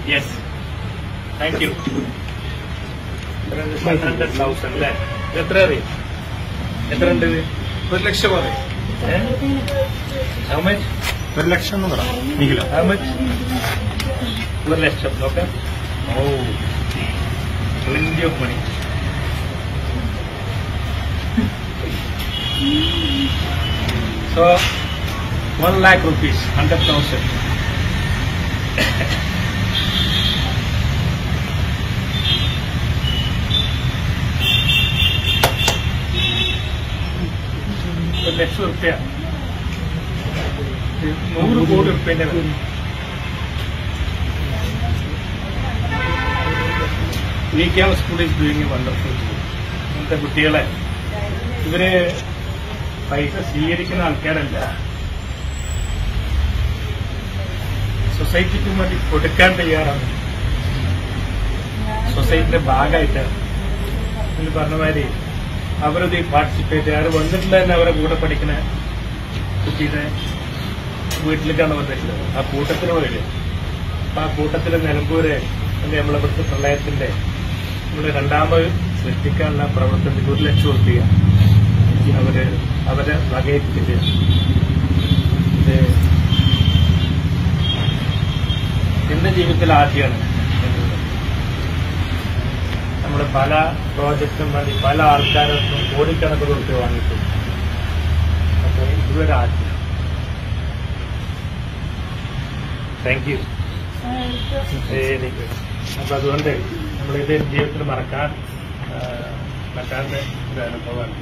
Yes thank you hundred thousand അല്ലേ ഇത് എത്ര അറിയും എത്ര ഉണ്ട് ഇത് ഒരു ലക്ഷം പറയും ഹൗ മച്ച് ഒരു ലക്ഷം എന്ന് പറ നീല ഹൗ മച്ച് ഒരു ലക്ഷം നോക്കാം oh plenty of money so one lakh rupees hundred thousand ഒരു ലക്ഷം റുപ്യ നൂറ് കോടി റുപ്യന്റെ V K M school is doing wonderful ഇന്നത്തെ കുട്ടികളെ ഇവര് പൈസ സ്വീകരിക്കുന്ന ആൾക്കാരല്ല സൊസൈറ്റിക്ക് വേണ്ടി കൊടുക്കാൻ തയ്യാറാണ് സൊസൈറ്റിയുടെ ഭാഗമായിട്ടാണ് ഇതിൽ പറഞ്ഞ മാതിരി അവരത് പാർട്ടിസിപ്പേറ്റ് അവർ വന്നിട്ടില്ല തന്നെ അവരെ കൂടെ പഠിക്കുന്ന കുട്ടിയുടെ വീട്ടിലേക്കാണ് വന്നിട്ടുള്ളത് ആ കൂട്ടത്തിന് പോയില്ലേ അപ്പൊ ആ കൂട്ടത്തില് നിലമ്പൂര് അല്ലെ നമ്മളെ ഇവിടുത്തെ പ്രളയത്തിന്റെ നമ്മള് രണ്ടാമത് സൃഷ്ടിക്കാനുള്ള പ്രവർത്തനത്തിൽ ഒരു ലക്ഷം റുപ്യ അവര് അവരെ വകയേറ്റിട്ട് ഇത് എന്റെ ജീവിതത്തിൽ ആദ്യമാണ് നമ്മൾ പല പ്രോജക്റ്റും വേണ്ടി പല ആൾക്കാരൊന്നും കോടിക്കണക്കിന് റുപ്യ വാങ്ങിയിട്ടുണ്ട് അപ്പൊ ഇതൊരു ആദ്യം താങ്ക് യു വെരി ഗുഡ് അപ്പൊ അതുകൊണ്ട് നമ്മളിത് ജീവിതത്തിൽ മറക്കാൻ ആ, പറ്റാത്ത ഒരു അനുഭവമാണ്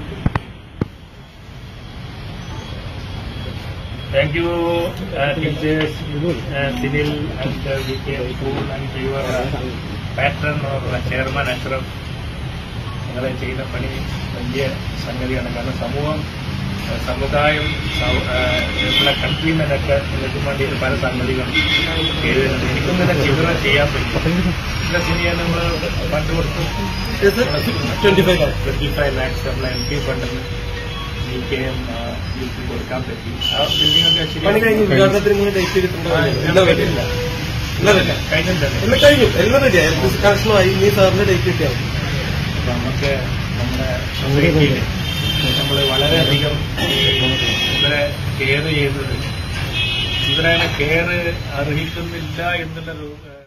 thank you teachers Sinil and V K school and your patron or chairman Ashraf നിങ്ങൾ ചെയ്യുന്ന പണി വലിയ സംഗതിയാണ് കാരണം സമൂഹം ആ, സമുദായം സൗ- ആ, നമ്മളെ കൺട്രിമെനൊക്കെ നിങ്ങൾക്ക് വേണ്ടി പല സംഗതികളും ചെയ്തിട്ടുണ്ട് എനിക്കൊന്നും തന്നെ ചിത്രം ചെയ്യാൻ പറ്റും ഇതിന്റെ സിനിമ നമ്മൾ ഫണ്ട് കൊടുത്തു twenty five twenty five lakhs നമ്മൾ എം പി ഫണ്ടിൽ ജി കെ എം കൊടുക്കാൻ പറ്റി ആ ബിൽഡിംഗ് ഒക്കെ പണി കഴിഞ്ഞു ശരി ഉദ്ഘാടനത്തിന് മുന്നേ ഡേറ്റ് ചെയ്തിട്ടുണ്ടോ എല്ലാം ready അല്ലേ? എല്ലാം ready ആ? കഴിഞ്ഞിട്ടുണ്ട് എല്ലാം കഴിഞ്ഞു എല്ലാം റെഡി ഇലക്ട്രിസിറ്റി കണക്ഷനുമായി ഇനി സാറിന്റെ ഡേറ്റ് കിട്ടിയാൽ മതി. അപ്പൊ നമുക്ക് നമ്മുടെ സൊസൈറ്റിയിൽ നമ്മൾ വളരെയധികം ഇവരെ കെയർ ചെയ്തത് ഇവരെ കെയർ അർഹിക്കുന്നില്ല എന്നുള്ളൊരു